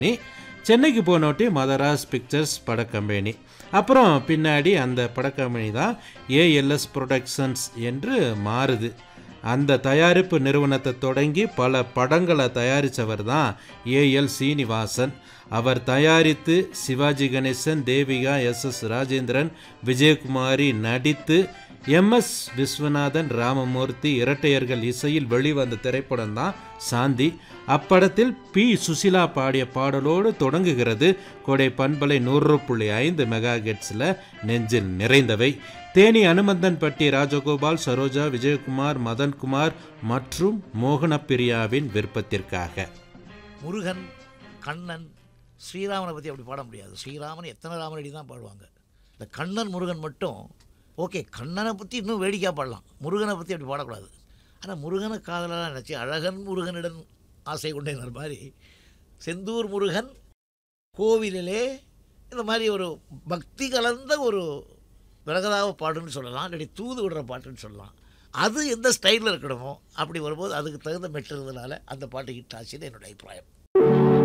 company சென்னைக்கு போனோட்டி Madras pictures படக்கம்பெனி அப்புறம் பின்னாடி அந்த படக்கம்பெனி தான் ஏஎல்எஸ் ப்ரொடக்ஷன்ஸ் என்று மாறுது அந்த தயாரிப்பு நிறுவனத்தை தொடங்கி பல படங்களை தயாரித்தவர் தான் ஏஎல் சீனிவாசன் அவர் தயாரித்து சிவாஜி கணேசன் தேவிகா எஸ் எஸ் ராஜேந்திரன் விஜயகுமாரி நடித்து எம்எஸ் விஸ்வநாதன் ராமமூர்த்தி இரட்டையர்கள் இசையில் வெளிவந்த திரைப்படம் தான் சாந்தி அப்படத்தில் பி சுசிலா பாடிய பாடலோடு தொடங்குகிறது கோடை பண்பலை நூறு புள்ளி ஐந்து மெகா கெட்ஸில் நெஞ்சில் நிறைந்தவை தேனி அனுமந்தன்பட்டி ராஜகோபால் சரோஜா விஜயகுமார் மதன்குமார் மற்றும் மோகனப்பிரியாவின் விருப்பத்திற்காக முருகன் கண்ணன் ஸ்ரீராமனை பற்றி அப்படி பாட முடியாது ஸ்ரீராமன் எத்தனை ராமனடி தான் பாடுவாங்க இந்த கண்ணன் முருகன் மட்டும் ஓகே கண்ணனை பற்றி இன்னும் வேடிக்கையாக பாடலாம் முருகனை பற்றி அப்படி பாடக்கூடாது ஆனால் முருகனை காதலாக நினச்சி அழகன் முருகனிடம் ஆசை கொண்டேங்கிற மாதிரி செந்தூர் முருகன் கோவிலிலே இந்த மாதிரி ஒரு பக்தி கலந்த ஒரு விலகதாவ பாடுன்னு சொல்லலாம் இல்லாட்டி தூது விடுற பாட்டுன்னு சொல்லலாம் அது எந்த ஸ்டைலில் இருக்கணுமோ அப்படி வரும்போது அதுக்கு தகுந்த மெட்டுறதுனால அந்த பாட்டு ஹிட் ஆச்சுன்னு என்னுடைய அபிப்பிராயம்